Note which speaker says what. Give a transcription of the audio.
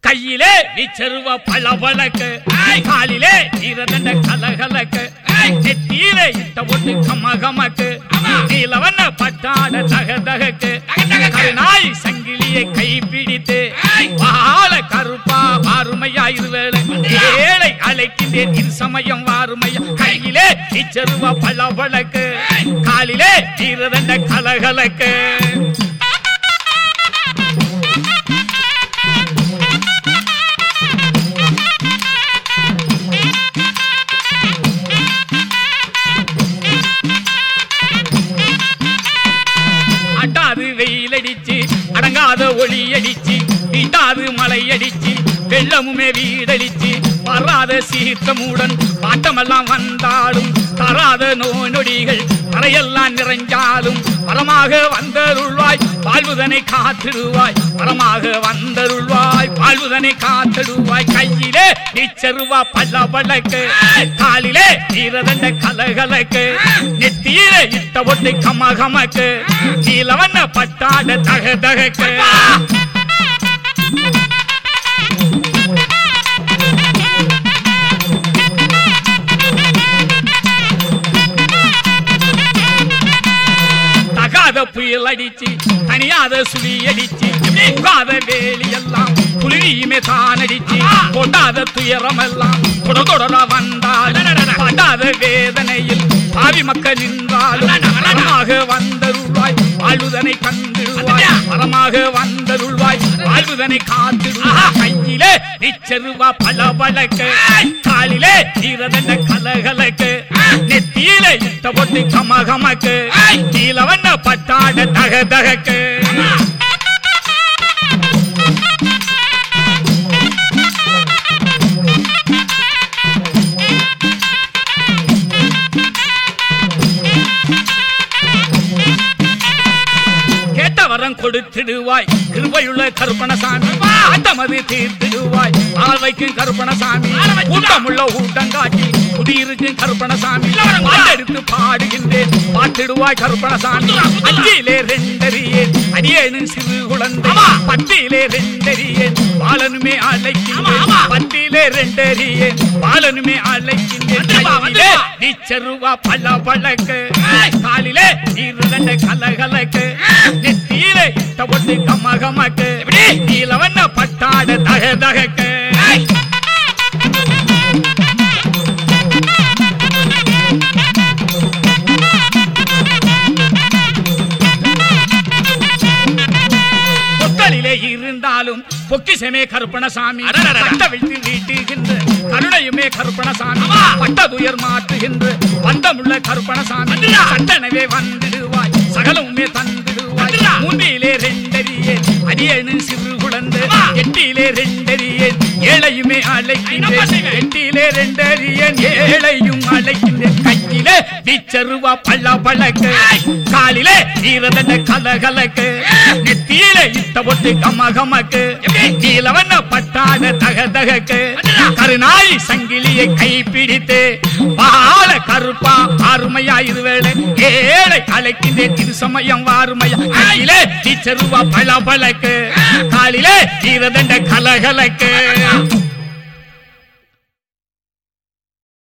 Speaker 1: கையிலே விச்சருவ பளபளக்கு காலிலே ஈரதண்ட கலகலக்கு நெத்தியிலே இட்ட ஒட்டு கமகமக்கு நீலவண்ண பட்டாட தக தகக்கு கருநாய் சங்கிலியை கை பிடித்து வாழ கருப்பா வாருமையா இருவேளை ஏழை அழைக்கின்றேன் இரு சமயம் வாருமையா கையிலே இச்சருவ பளபளக்கு காலிலே ஈரதண்ட கலகலக்கு அட்டாது வெயில் அடிச்சு அடங்காத ஒளி அடிச்சு இட்டாது மழை அடிச்சு வெள்ளமுமே வீடடிச்சு வராத சீற்றமுடன் பாட்டமெல்லாம் வந்தாலும் தராத நோய் நொடிகள் தரையெல்லாம் நிறைஞ்சாலும் வரமாக வந்தருள்வாய் வாழ்வுதனை காத்திடுவாய் வரமாக வந்தருள்வாய் வாழ்வுதனை காத்திடுவாய் கையிலே நிச்சருவா பல்ல பழக்கு காலிலே ஈரதண்ட கலகலக்கு நெத்தியிலே இட்ட ஒட்டு கம கமக்கு நீலவண்ண பட்டாட தக தகக்கு தகாத புயல் அடிச்சு தனியாத சுழி அடிச்சு புகாத வேலி எல்லாம் புலியுமே தான் அடிச்சு கொண்டாத துயரம் எல்லாம் தொட தொடர வந்தால் படாத வேதனையில் பாவி மக்கள் நின்றாலும் வரமாக வந்தருள்வாய் வாழ்வுதனை கண்டிடுவாய் வரமாக வந்தருள்வாய் வாழ்வுதனை காத்திடுவாய் கையிலே நிச்சருவா பல பழக்கு காலிலே ஈரதண்ட கலகலக்கு நெத்தியிலே இட்ட பொட்டு கமகமக்கு கீழவண்ண பட்டாட தக தகக்கு கேட்ட வரம் கொடுத்திடுவாய் கிருபையுள்ள கருப்பணசாமி ஆட்டமது தீர்த்திடுவாய் ஆள் வைக்கும் கருப்பணசாமி கூட்டமுள்ள ஊட்டம் காட்டி குடியிருக்கும் கருப்பணசாமி எடுத்து பாடுகின்றேன் பாட்டிடுவாய் கருப்பணசாமி அஞ்சிலே ரெண்டறியேன் அடியேனும் சிறு குழந்தை பட்டியிலே ரெண்டறியேன் பாலனுமே அழைக்கின்றேன் பட்டியிலே ரெண்டறியேன் பாலனுமே அழைக்கின்றேன் கையிலே நீச்சருவா பல்ல பழக்கு காலிலே ஈரதண்ட கலகலக்கு நெத்தியிலே தவட்டு கமகமக்கு நீலவண்ண பட்டாட தக தகக்கு பொத்தலிலே இருந்தாலும் பொக்கிசமே கருப்பணசாமி பட்ட வைத்து வீட்டுகின்ற கருணையுமே கருப்பணசாமி பட்டதுயர் மாற்றுகின்ற பந்தமுள்ள கருப்பணசாமி சட்டனவே வந்திடுவாய் சகலமுமே தந்திடுவாய் மூன்றிலே ரெண்டறியே அடியேனு சிறு குழந்தை எட்டிலே ரெண்டறியேன் ஏழையுமே அழைக்கின்றேன் எட்டிலே ரெண்டறியேன் ஏழையும் அழைக்கின்றேன் கையிலே வீச்சருவா பள்ள பழக்கு காலிலே ஈரதண்ட கலகலக்கு நெத்தியிலே இட்ட ஒட்டு கம கமக்கு கீழவண்ண பட்டாட தக தகக்கு கருநாய் சங்கிலியை கை பிடித்து வாழ கருப்பா ஆறுமையா இருவேளை ஏழை அழைக்கின்றேன் இது சமயம் வாருமையா கையிலே டீச்சருவா பல பழக்கு காலிலே ஈரதண்ட கலகலக்கு